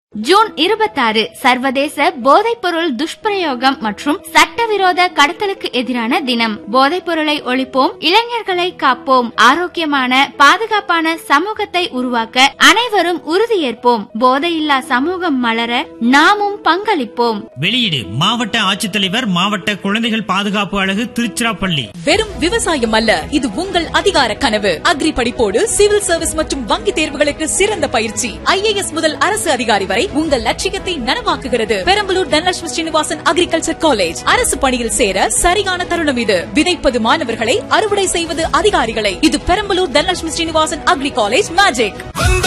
June இருபத்தாறு சர்வதேச போதைப்பொருள் துஷ்பிரயோகம் மற்றும் சட்டவிரோத கடத்தலுக்கு எதிரான தினம் போதைப் பொருளை ஒழிப்போம் இளைஞர்களை காப்போம் ஆரோக்கியமான பாதுகாப்பான சமூகத்தை உருவாக்க அனைவரும் உறுதியேற்போம் போதையில்லா சமூகம் மலர நாமும் பங்களிப்போம் வெளியீடு மாவட்ட ஆட்சித்தலைவர் மாவட்ட குழந்தைகள் பாதுகாப்பு அழகு திருச்சிராப்பள்ளி வெறும் விவசாயம் அல்ல இது உங்கள் அதிகார கனவு அக்ரி படிப்போடு சிவில் சர்வீஸ் மற்றும் வங்கி தேர்வுகளுக்கு சிறந்த பயிற்சி ஐஏஎஸ் முதல் அரசு அதிகாரி வரை உங்கள் லட்சியத்தை நனவாக்குகிறது பெரம்பலூர் தனலட்சுமி ஸ்ரீனிவாசன் அக்ரிகல்ச்சர் காலேஜ் அரசு பணியில் சேர சரியான தருணம் இது விதைப்பது மாணவர்களை அறுவடை செய்வது அதிகாரிகளை இது Perambalur Dhanalakshmi Srinivasan agri college magic வந்த